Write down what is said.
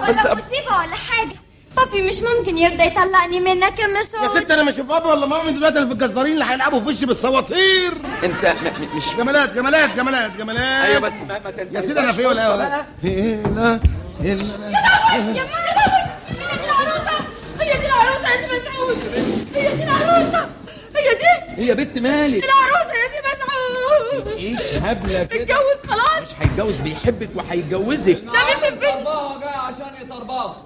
بس ولا مصيبة ولا حاجة بابي مش ممكن يرضى يطلقني منك يا يا مسعود ست انا مش بابا ولا مامي دلوقتي انا في الجزارين اللي هيلعبوا في وشي بالسواطير انت م- م- مش جمالات جمالات جمالات جمالات ايوه بس ما ما يا سيدي انا في ولا ولا هنا هنا يا ماما هي دي العروسة هي دي العروسة يا سي مسعود هي دي العروسة هي دي هي بنت مالك العروسة يا سي مسعود ايش هبله كده اتجوز خلاص مش هيتجوز بيحبك وهيتجوزك ده بيحبني طرباوة جاي عشان يطرباوة